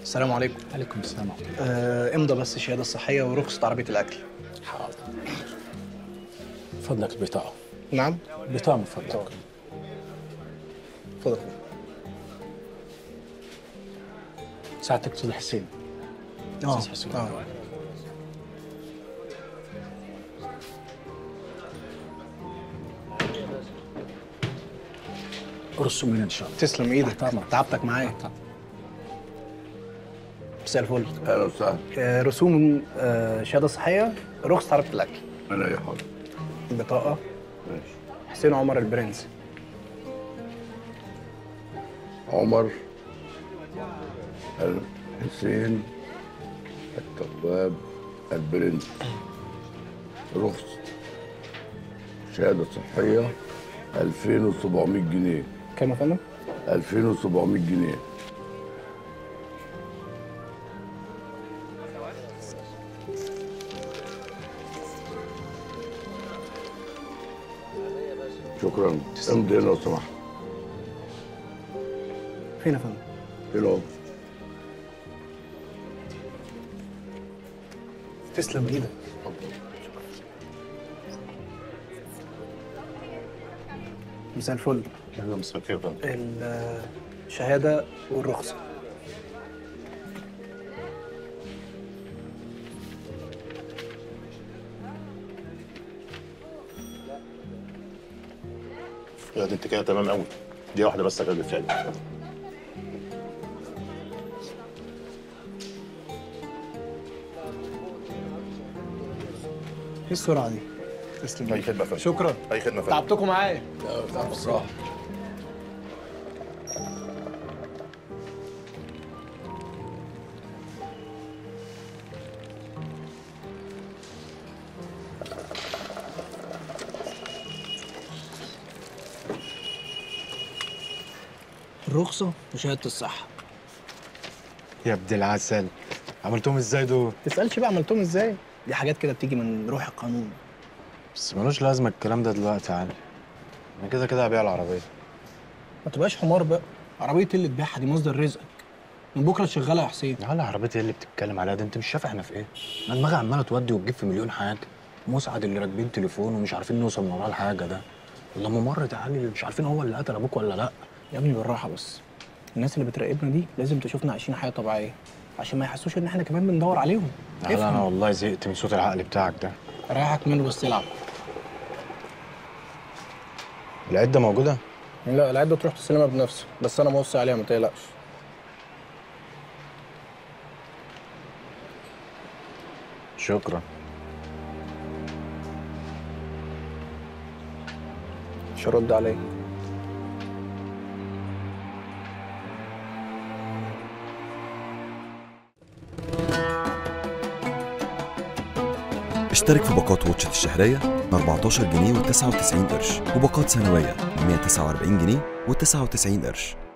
السلام عليكم عليكم السلام ورحمه الله آه، امضى بس الشهاده الصحيه ورخصه عربيه الاكل حاضر فضلك البطاقه نعم البطاقه من فضلك اتفضل ساعتك استاذ حسين اه أستاذ حسين. اه رسوا منين ان شاء الله تسلم ايدك طبعا. تعبتك معايا مساء الفل اهلا وسهلا آه، رسوم آه، شهاده صحيه رخصه عربيه الاكل انا يا حاضر بطاقه ماشي حسين عمر البرنس عمر الحسين التواب البرنس رخص شهادة صحية 2700 جنيه كام يا فندم 2700 جنيه شكرا امضي لو سمحت فين يا فندم كيلو تسلم ايدك مساء الفل اهلا مساء الخير فندم الشهاده والرخصه يا دي انت كده تمام قوي دي واحده بس اجيب فيها ايه السرعه دي تسلم اي ايدك خدمه يا فندم شكرا اي خدمه يا فندم تعبتكم معايا صح الرخصه وشهاده الصحه يا ابن العسل عملتهم ازاي دول؟ تسالش بقى عملتهم ازاي دي حاجات كده بتيجي من روح القانون بس ملوش لازمه الكلام ده دلوقتي يا علي انا كده كده هبيع العربيه ما تبقاش حمار بقى عربيه اللي تبيعها دي مصدر رزقك من بكره تشغلها يا حسين يا علي عربيتي اللي بتتكلم عليها ده انت مش شايف احنا في ايه؟ انا دماغي عماله تودي وتجيب في مليون حاجه مسعد اللي راكبين تليفون ومش عارفين نوصل من وراه الحاجه ده ولا ممرض يا علي اللي مش عارفين هو اللي قتل ابوك ولا لا يا ابني بالراحه بس الناس اللي بتراقبنا دي لازم تشوفنا عايشين حياه طبيعيه عشان ما يحسوش ان احنا كمان بندور عليهم يا علي انا افهم والله زهقت من صوت العقل بتاعك ده ريحك منه بس تلعب العده موجوده؟ لا العده تروح تستلمها بنفسه بس انا موصي عليها ما تقلقش شكرا مش هرد عليك اشترك في باقات واتشت الشهرية ب 14 جنيه و99 قرش وباقات سنوية ب 149 جنيه و99 قرش